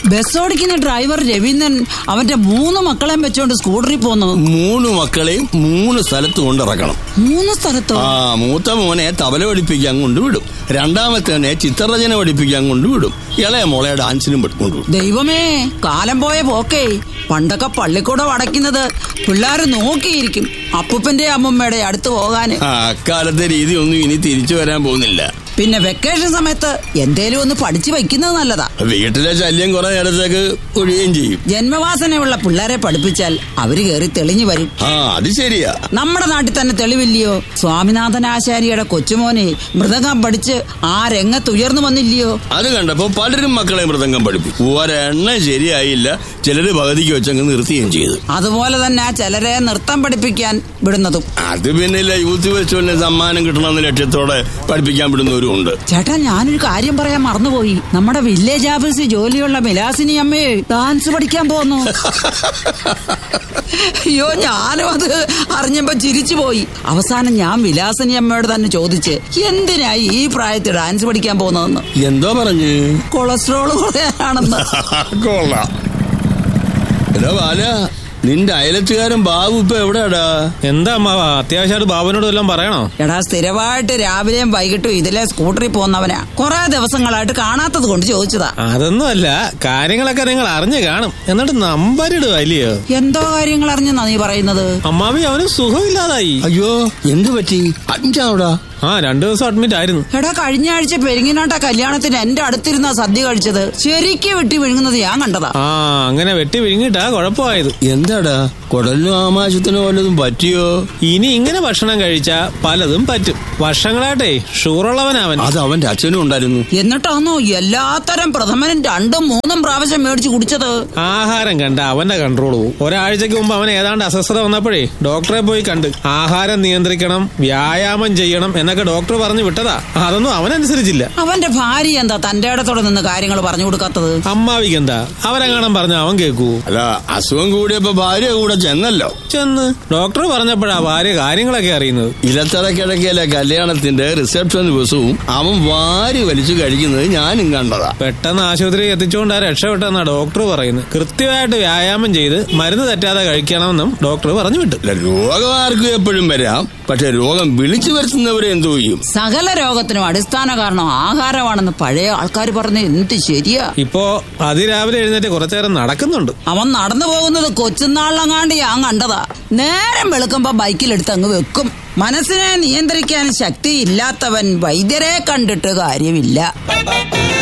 bus ഓടിക്കുന്ന driver Raveendran അവന്റെ മൂന്ന് മക്കളെയും വെച്ചോണ്ട് സ്കൂട്ടറിൽ പോന്നു മൂന്ന് മക്കളെയും മൂന്ന് സ്ഥലത്ത് കൊണ്ടിറക്കണം മൂന്ന് സ്ഥലത്തോ ആ മൂത്ത മോനെ തബല പഠിപ്പിക്കാൻ കൊണ്ടുവിടും രണ്ടാമത്തേനെ ചിത്രരചന പഠിപ്പിക്കാൻ കൊണ്ടുവിടും ഇളയ മോളെ ഡാൻസിനും കൊണ്ടുവിടും ദൈവമേ കാലം പോയ പോക്കേ പണ്ടൊക്കെ പള്ളിക്കൂടം അടയ്ക്കുന്നത് പിള്ളേര് നോക്കിയിരിക്കും അപ്പൂപ്പന്റെ അമ്മമ്മയുടെ അടുത്ത് പോകാന് ആ അക്കാലത്തെ രീതി ഒന്നും ഇനി തിരിച്ചു വരാൻ പോകുന്നില്ല പിന്നെ വെക്കേഷൻ സമയത്ത് എന്തേലും ഒന്ന് പഠിച്ചു വയ്ക്കുന്നത് നല്ലതാ വീട്ടിലെ ശല്യം കുറെ നേരത്തേക്ക് ഒഴിയുകയും ചെയ്യും ജന്മവാസനയുള്ള പിള്ളേരെ പഠിപ്പിച്ചാൽ അവര് കയറി തെളിഞ്ഞു വരും ആ അത് ശരിയാ നമ്മുടെ നാട്ടിൽ തന്നെ തെളിവില്ലയോ സ്വാമിനാഥൻ ആശാരിയുടെ കൊച്ചുമോനെ മൃദംഗം പഠിച്ച് ആ രംഗത്ത് ഉയർന്നു വന്നില്ലയോ അത് കണ്ടപ്പോ പലരും മക്കളെ മൃദംഗം പഠിപ്പിക്കും ഒരെണ്ണം ശരിയായില്ല ചിലര് പകുതിക്ക് വെച്ചങ്ങ് നിർത്തുകയും ചെയ്തു അതുപോലെ തന്നെ ചിലരെ നൃത്തം പഠിപ്പിക്കാൻ വിടുന്നതും അത് പിന്നെ യൂത്ത് ഫെസ്റ്റിവലിന് സമ്മാനം കിട്ടണമെന്ന ലക്ഷ്യത്തോടെ പഠിപ്പിക്കാൻ വിടുന്നവരും ഉണ്ട് ചേട്ടാ ഞാനൊരു കാര്യം പറയാൻ മറന്നുപോയി നമ്മുടെ വില്ലേജ് ഓഫീസിൽ ജോലിയുള്ള മിലാസിനി അമ്മയെ ഡാൻസ് പഠിക്കാൻ പോന്നു അയ്യോ ഞാനും അത് അറിഞ്ഞപ്പോ ചിരിച്ചു പോയി അവസാനം ഞാൻ വിലാസിനി അമ്മയോട് തന്നെ ചോദിച്ച് എന്തിനായി ഈ പ്രായത്തിൽ ഡാൻസ് പഠിക്കാൻ പോകുന്നതെന്ന് എന്തോ പറഞ്ഞു കൊളസ്ട്രോൾ കുറയാനാണെന്ന് കൊള്ളാം എടാ ബാല നിന്റെ അയലത്തുകാരൻ ബാബു ഇപ്പൊ എവിടെയാടാ എന്താ അമ്മാവ അത്യാവശ്യമായിട്ട് ബാബുവിനോട് വല്ലതും പറയണോ എടാ സ്ഥിരമായിട്ട് രാവിലെയും വൈകിട്ടും ഇതിലെ സ്കൂട്ടറിൽ പോകുന്നവനാ കുറെ ദിവസങ്ങളായിട്ട് കാണാത്തത് കൊണ്ട് ചോദിച്ചതാ അതൊന്നും അല്ല കാര്യങ്ങളൊക്കെ നിങ്ങൾ അറിഞ്ഞു കാണും എന്നിട്ട് നമ്പരിടുക അല്ലയോ എന്തോ കാര്യങ്ങൾ അറിഞ്ഞെന്നാ നീ പറയുന്നത് അമ്മാവി അവന് സുഖമില്ലാതായി അയ്യോ എന്തു പറ്റി അഞ്ചാവടാ ആ രണ്ടു ദിവസം അഡ്മിറ്റ് ആയിരുന്നു എടാ കഴിഞ്ഞ ആഴ്ച പെരിങ്ങിനാട്ട കല്യാണത്തിന് എന്റെ അടുത്തിരുന്ന സദ്യ കഴിച്ചത് ശരിക്കും വെട്ടി വിഴുങ്ങുന്നത് ഞാൻ കണ്ടതാ ആ അങ്ങനെ വെട്ടി വിഴുങ്ങിട്ടാ കുഴപ്പമായത് എന്താടാ കുടലിനും ആമാശത്തിനോ വല്ലതും പറ്റിയോ ഇനി ഇങ്ങനെ ഭക്ഷണം കഴിച്ചാ പലതും പറ്റും വർഷങ്ങളായിട്ടേ ഷുറുള്ളവനവൻ അത് അവന്റെ അച്ഛനും ഉണ്ടായിരുന്നു എന്നിട്ടാന്നോ എല്ലാത്തരം പ്രഥമനും രണ്ടും മൂന്നും പ്രാവശ്യം മേടിച്ച് കുടിച്ചത് ആഹാരം കണ്ട അവന്റെ കൺട്രോൾ പോവും ഒരാഴ്ചക്ക് മുമ്പ് അവൻ ഏതാണ്ട് അസ്വസ്ഥത വന്നപ്പോഴേ ഡോക്ടറെ പോയി കണ്ട് ആഹാരം നിയന്ത്രിക്കണം വ്യായാമം ചെയ്യണം എന്നൊക്കെ ഡോക്ടർ പറഞ്ഞു വിട്ടതാ അതൊന്നും അവനനുസരിച്ചില്ല അവന്റെ ഭാര്യ എന്താ തന്റെ ഇടത്തോടെ നിന്ന് കാര്യങ്ങൾ പറഞ്ഞു കൊടുക്കാത്തത് അമ്മാവിക്ക് എന്താ അവരെങ്ങാണം പറഞ്ഞ അവൻ കേക്കൂ അല്ല അസുഖം കൂടിയപ്പോ ഭാര്യ കൂടെ ചെന്നല്ലോ ചെന്ന് ഡോക്ടർ പറഞ്ഞപ്പോഴാ ഭാര്യ കാര്യങ്ങളൊക്കെ അറിയുന്നത് ഇലത്തറക്കിടക്കിലെ കല്യാണത്തിന്റെ റിസപ്ഷൻ ദിവസവും അവൻ വാരി വലിച്ചു കഴിക്കുന്നത് ഞാനും കണ്ടതാ പെട്ടെന്ന് ആശുപത്രിയിൽ എത്തിച്ചുകൊണ്ട് ആ രക്ഷപ്പെട്ടെന്നാ ഡോക്ടർ പറയുന്നത് കൃത്യമായിട്ട് വ്യായാമം ചെയ്ത് മരുന്ന് തെറ്റാതെ കഴിക്കണമെന്നും ഡോക്ടർ പറഞ്ഞു വിട്ടു അല്ല, രോഗം ആർക്കും എപ്പോഴും വരാം പക്ഷെ രോഗം വിളിച്ചു വരുത്തുന്നവരെ എന്തോ ചെയ്യും സകല രോഗത്തിനും അടിസ്ഥാന കാരണം ആഹാരമാണെന്ന് പഴയ ആൾക്കാർ പറഞ്ഞ എന്ത് ശരിയാ ഇപ്പോ അതിരാവിലെ എഴുന്നേറ്റ് കുറച്ചേരം നടക്കുന്നുണ്ട് അവൻ നടന്നു പോകുന്നത് കൊച്ചുനാളിലങ്ങാണ്ട് ഞാൻ കണ്ടതാ നേരം വെളുക്കുമ്പോ ബൈക്കിലെടുത്ത് അങ്ങ് വെക്കും മനസ്സിനെ നിയന്ത്രിക്കാൻ ശക്തിയില്ലാത്തവൻ വൈദ്യരെ കണ്ടിട്ട് കാര്യമില്ല